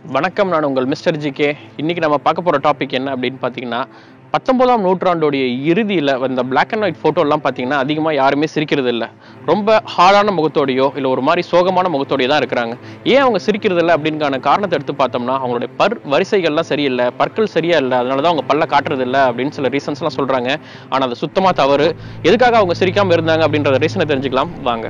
வணக்கம் நான் உங்கள் மிஸ்டர் ஜிகே இன்னைக்கு நம்ம பார்க்க போகிற டாபிக் என்ன அப்படின்னு பார்த்தீங்கன்னா பத்தொன்பதாம் நூற்றாண்டுடைய இறுதியில் வந்த பிளாக் அண்ட் ஒயிட் ஃபோட்டோலாம் பார்த்தீங்கன்னா அதிகமாக யாருமே சிரிக்கிறது இல்லை ரொம்ப ஹார்டான முகத்தோடையோ இல்லை ஒரு மாதிரி சோகமான முகத்தோடையோ தான் இருக்கிறாங்க ஏன் அவங்க சிரிக்கிறது இல்லை அப்படின்கான காரணத்தை எடுத்து பார்த்தோம்னா அவங்களுடைய பர் வரிசைகள்லாம் சரியில்லை பற்கள் சரியா இல்லை அதனால தான் அவங்க பல்ல காட்டுறது இல்லை அப்படின்னு சில ரீசன்ஸ்லாம் சொல்கிறாங்க ஆனால் அது சுத்தமாக தவறு எதுக்காக அவங்க சிரிக்காமல் இருந்தாங்க அப்படின்றத ரீசனை தெரிஞ்சுக்கலாம் வாங்க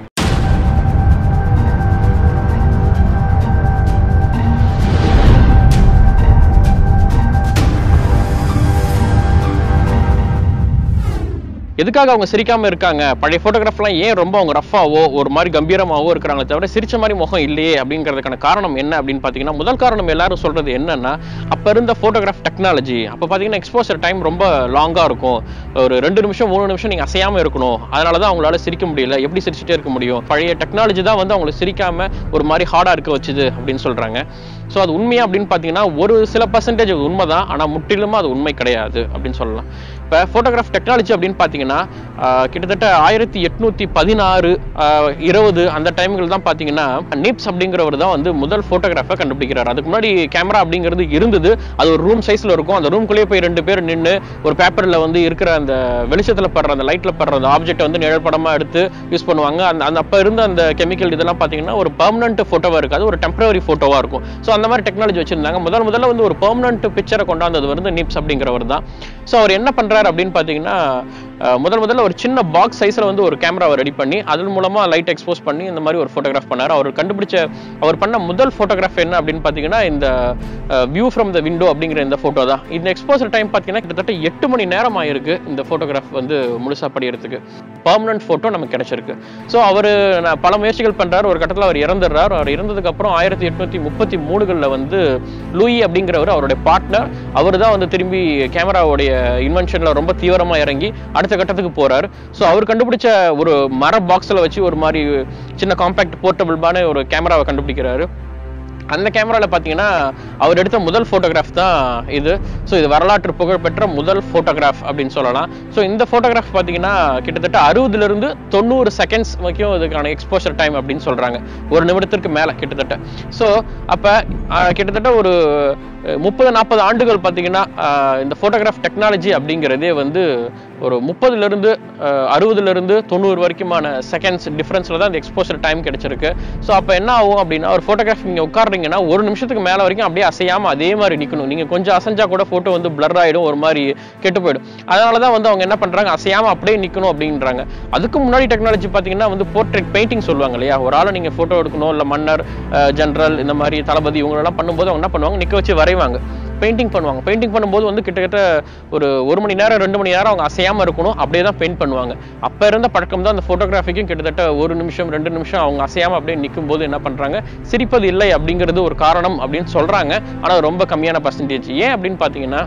எதுக்காக அவங்க சிரிக்காம இருக்காங்க பழைய போட்டோகிராஃப்லாம் ஏன் ரொம்ப அவங்க ரஃபாவோ ஒரு மாதிரி கம்பீரமாவோ இருக்கிறாங்களே தவிர சிரிச்ச மாதிரி முகம் இல்லையே அப்படிங்கிறதுக்கான காரணம் என்ன அப்படின்னு பார்த்தீங்கன்னா முதல் காரணம் எல்லாரும் சொல்றது என்னன்னா அப்ப இருந்த போட்டோகிராஃப் டெக்னாலஜி அப்போ பார்த்தீங்கன்னா எக்ஸ்போசர் டைம் ரொம்ப லாங்கா இருக்கும் ஒரு ரெண்டு நிமிஷம் மூணு நிமிஷம் நீங்க அசையாம இருக்கணும் அதனால தான் அவங்களால சிரிக்க முடியல எப்படி சிரிச்சுட்டே இருக்க முடியும் பழைய டெக்னாலஜி தான் வந்து அவங்களை சிரிக்காம ஒரு மாதிரி ஹார்டா இருக்க வச்சுது அப்படின்னு சொல்றாங்க ஸோ அது உண்மையா அப்படின்னு பார்த்தீங்கன்னா ஒரு சில பர்சன்டேஜ் உண்மைதான் ஆனால் முற்றிலுமா அது உண்மை கிடையாது அப்படின்னு சொல்லலாம் இப்போ ஃபோட்டோகிராஃப் டெக்னாலஜி அப்படின்னு பார்த்தீங்கன்னா ஆஹ், கிட்டத்தட்ட ஆயிரத்தி எட்நூத்தி பதினாறு இருபது அந்த டைம்கள் தான் பார்த்தீங்கன்னா நிப்ஸ் அப்படிங்கிறவர் தான் வந்து முதல் ஃபோட்டோகிராஃபை கண்டுபிடிக்கிறார் அதுக்கு முன்னாடி கேமரா அப்படிங்கிறது இருந்தது அது ஒரு ரூம் சைஸில் இருக்கும் அந்த ரூம்குள்ளேயே போய் ரெண்டு பேர் நின்று ஒரு பேப்பரில் வந்து இருக்கிற அந்த வெளிச்சத்தில் படுற அந்த லைட்டில் படுற அந்த ஆப்ஜெக்ட் வந்து நிழல் படமாக எடுத்து யூஸ் பண்ணுவாங்க அந்த அந்த அப்போ இருந்த அந்த கெமிக்கல் இதெல்லாம் பார்த்தீங்கன்னா ஒரு பெர்மனன்ட் ஃபோட்டோவாக இருக்காது ஒரு டெம்பரரி ஃபோட்டோவாக இருக்கும் ஸோ அந்த மாதிரி டெக்னாலஜி வச்சிருந்தாங்க முதல் முதல்ல வந்து ஒரு பெர்மனன்ட் பிக்சரை கொண்டாந்தது வந்து நிப்ஸ் அப்படிங்கிறவர் தான் ஸோ அவர் என்ன பண்றாரு அப்படின்னு பார்த்தீங்கன்னா அஹ், முதல் முதல்ல ஒரு சின்ன பாக்ஸ் சைஸில் வந்து ஒரு கேமராவை ரெடி பண்ணி அதன் மூலமா லைட் எக்ஸ்போஸ் பண்ணி இந்த மாதிரி ஒரு ஃபோட்டோகிராஃப் பண்ணார் அவர் கண்டுபிடிச்ச அவர் பண்ண முதல் ஃபோட்டோகிராஃப் என்ன அப்படின்னு பார்த்தீங்கன்னா இந்த வியூ ஃப்ரம் த விண்டோ அப்படிங்கிற இந்த ஃபோட்டோ தான் இந்த எக்ஸ்போசர் டைம் பார்த்தீங்கன்னா கிட்டத்தட்ட எட்டு மணி நேரம் ஆயிருக்கு இந்த ஃபோட்டோகிராஃப் வந்து முழுசா படிக்கிறதுக்கு பர்மனன்ட் ஃபோட்டோ நமக்கு கிடைச்சிருக்கு ஸோ அவர் பல முயற்சிகள் பண்றாரு ஒரு கட்டத்தில் அவர் இறந்துடுறார் அவர் இறந்ததுக்கு அப்புறம் ஆயிரத்தி எட்நூத்தி முப்பத்தி மூணுகளில் வந்து லூயி அப்படிங்கிறவர் அவருடைய பார்ட்னர் அவர் தான் வந்து திரும்பி கேமராவுடைய இன்வென்ஷன்ல ரொம்ப தீவிரமா இறங்கி அடுத்த கட்டத்துக்கு போறாரு ஸோ அவர் கண்டுபிடிச்ச ஒரு மர பாக்ஸில் வச்சு ஒரு மாதிரி சின்ன காம்பேக்ட் போர்ட்டபிள்பான ஒரு கேமராவை கண்டுபிடிக்கிறாரு அந்த கேமரால பார்த்தீங்கன்னா அவர் எடுத்த முதல் ஃபோட்டோகிராஃப் தான் இது ஸோ இது வரலாற்று புகழ்பெற்ற முதல் ஃபோட்டோகிராஃப் அப்படின்னு சொல்லலாம் ஸோ இந்த ஃபோட்டோகிராஃப் பார்த்தீங்கன்னா கிட்டத்தட்ட அறுபதுல இருந்து தொண்ணூறு செகண்ட்ஸ் வரைக்கும் இதுக்கான எக்ஸ்போஷர் டைம் அப்படின்னு சொல்றாங்க ஒரு நிமிடத்திற்கு மேலே கிட்டத்தட்ட ஸோ அப்போ கிட்டத்தட்ட ஒரு முப்பது நாற்பது ஆண்டுகள் பார்த்தீங்கன்னா ஆஹ், இந்த ஃபோட்டோகிராஃப் டெக்னாலஜி அப்படிங்கிறதே வந்து ஒரு முப்பதுல இருந்து அஹ், அறுபதுல இருந்து தொண்ணூறு வரைக்குமான செகண்ட்ஸ் டிஃபரன்ஸ்ல தான் இந்த எக்ஸ்போசர் டைம் கிடைச்சிருக்கு ஸோ அப்போ என்ன ஆகும் அப்படின்னா ஒரு ஃபோட்டோகிராஃப் நீங்க உட்காடுறீங்கன்னா ஒரு நிமிஷத்துக்கு மேல வரைக்கும் அப்படியே அசையாம அதே மாதிரி நிக்கணும் நீங்க கொஞ்சம் அசைஞ்சா கூட போட்டோ வந்து பிளர் ஆயிடும் ஒரு மாதிரி கெட்டு போயிடும் அதனால தான் வந்து அவங்க என்ன பண்றாங்க அசையாம அப்படியே நிக்கணும் அப்படின்றாங்க அதுக்கு முன்னாடி டெக்னாலஜி பார்த்தீங்கன்னா வந்து போர்ட்ரேட் பெயிண்டிங் சொல்லுவாங்க இல்லையா ஒரு ஆளை நீங்க போட்டோ எடுக்கணும் இல்லை மன்னர் ஜென்ரல் இந்த மாதிரி தளபதி இவங்களெல்லாம் பண்ணும்போது அவங்க என்ன பண்ணுவாங்க நிக்க வச்சு வரைவாங்க பெயிண்டிங் பண்ணுவாங்க பெயிண்டிங் பண்ணும்போது வந்து கிட்டத்தட்ட ஒரு ஒரு மணி நேரம் ரெண்டு மணி நேரம் அவங்க அசையாம இருக்கணும் அப்படியே தான் பெயிண்ட் பண்ணுவாங்க அப்ப இருந்த பழக்கம் தான் அந்த போட்டோகிராஃபிக்கும் கிட்டத்தட்ட ஒரு நிமிஷம் ரெண்டு நிமிஷம் அவங்க அசையாம அப்படியே நிற்கும் போது என்ன பண்றாங்க சிரிப்பது இல்லை அப்படிங்கிறது ஒரு காரணம் அப்படின்னு சொல்றாங்க ஆனா அது ரொம்ப கம்மியான பர்சன்டேஜ் ஏன் அப்படின்னு பாத்தீங்கன்னா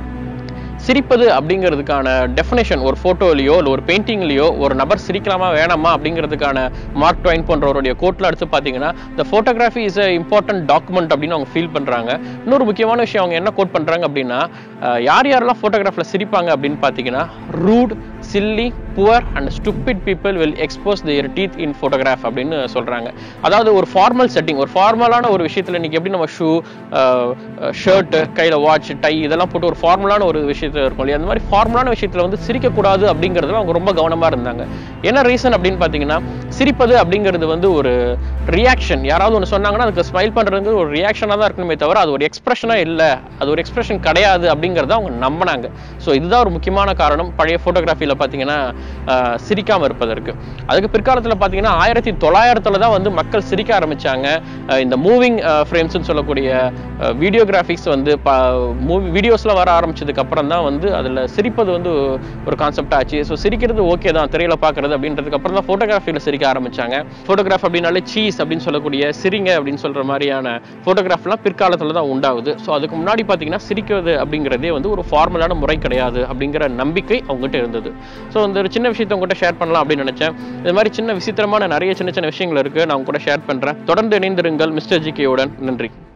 சிரிப்பது அப்படிங்கிறதுக்கான டெஃபினேஷன் ஒரு ஃபோட்டோலையோ இல்லை ஒரு பெயிண்டிங்லையோ ஒரு நபர் சிரிக்கலாமா வேணாமா அப்படிங்கிறதுக்கான மார்க் ட்வைன் போன்றவருடைய கோட்டில் எடுத்து பார்த்தீங்கன்னா இந்த photography is a important document அப்படின்னு அவங்க ஃபீல் பண்ணுறாங்க இன்னொரு முக்கியமான விஷயம் அவங்க என்ன கோட் பண்ணுறாங்க அப்படின்னா அஹ், யார் யாரெல்லாம் ஃபோட்டோகிராஃபில் சிரிப்பாங்க அப்படின்னு பார்த்தீங்கன்னா rude silly poor and stupid people will expose their teeth in photograph அப்படின்னு சொல்றாங்க அதாவது ஒரு ஃபார்மல் செட்டிங் ஒரு ஃபார்மலான ஒரு விஷயத்துல இன்னைக்கு எப்படி நம்ம ஷூ ஷர்ட் கையில வாட்ச் டை இதெல்லாம் போட்டு ஒரு ஃபார்மலான ஒரு விஷயத்துல இருக்கும் இல்லையா அந்த மாதிரி ஃபார்மலான விஷயத்துல வந்து சிரிக்கக்கூடாது அப்படிங்கிறதுல அவங்க ரொம்ப கவனமா இருந்தாங்க என்ன ரீசன் அப்படின்னு பார்த்தீங்கன்னா சிரிப்பது அப்படிங்கிறது வந்து ஒரு ரியாக்ஷன் யாராவது ஒன்று சொன்னாங்கன்னா அதுக்கு ஸ்மைல் பண்றது ஒரு ரியாக்ஷனாக தான் இருக்கணுமே தவிர அது ஒரு எக்ஸ்பிரஷனா இல்லை அது ஒரு எக்ஸ்பிரஷன் கிடையாது அப்படிங்கிறத அவங்க நம்பினாங்க ஸோ இதுதான் ஒரு முக்கியமான காரணம் பழைய ஃபோட்டோகிராஃபியில் பார்த்தீங்கன்னா ஆஹ், சிரிக்காம இருப்பதற்கு அதுக்கு பிற்காலத்தில் பார்த்தீங்கன்னா ஆயிரத்தி தொள்ளாயிரத்துல தான் வந்து மக்கள் சிரிக்க ஆரம்பிச்சாங்க ஆஹ், இந்த மூவிங் ஃப்ரேம்ஸ்னு சொல்லக்கூடிய வீடியோ கிராஃபிக்ஸ் வந்து மூவி வீடியோஸ்லாம் வர ஆரம்பிச்சதுக்கு அப்புறம் தான் வந்து அதில் சிரிப்பது வந்து ஒரு கான்செப்ட் ஆச்சு ஸோ சிரிக்கிறது ஓகே தான் திரையில பார்க்கறது அப்படின்றதுக்கு அப்புறம் தான் ஃபோட்டோகிராஃபியில் சிரிக்க ஆரம்பிச்சாங்க ஃபோட்டோகிராஃப் அப்படின்னாலே சீஸ் அப்படின்னு சொல்லக்கூடிய சிரிங்க அப்படின்னு சொல்ற மாதிரியான ஃபோட்டோகிராஃப்லாம் பிற்காலத்தில் தான் உண்டாகுது ஸோ அதுக்கு முன்னாடி பார்த்தீங்கன்னா சிரிக்கிறது அப்படிங்கிறதே வந்து ஒரு ஃபார்மலான முறை கிடையாது அப்படிங்கிற நம்பிக்கை அவங்ககிட்ட இருந்தது ஸோ இந்த ஒரு சின்ன விஷயத்தை உங்ககிட்ட ஷேர் பண்ணலாம் அப்படின்னு நினைச்சேன் இது மாதிரி சின்ன விசித்திரமான நிறைய சின்ன சின்ன விஷயங்கள் இருக்கு நான் உங்க கூட ஷேர் பண்றேன் தொடர்ந்து இணைந்திருங்கள் மிஸ்டர் ஜிகேவுடன் நன்றி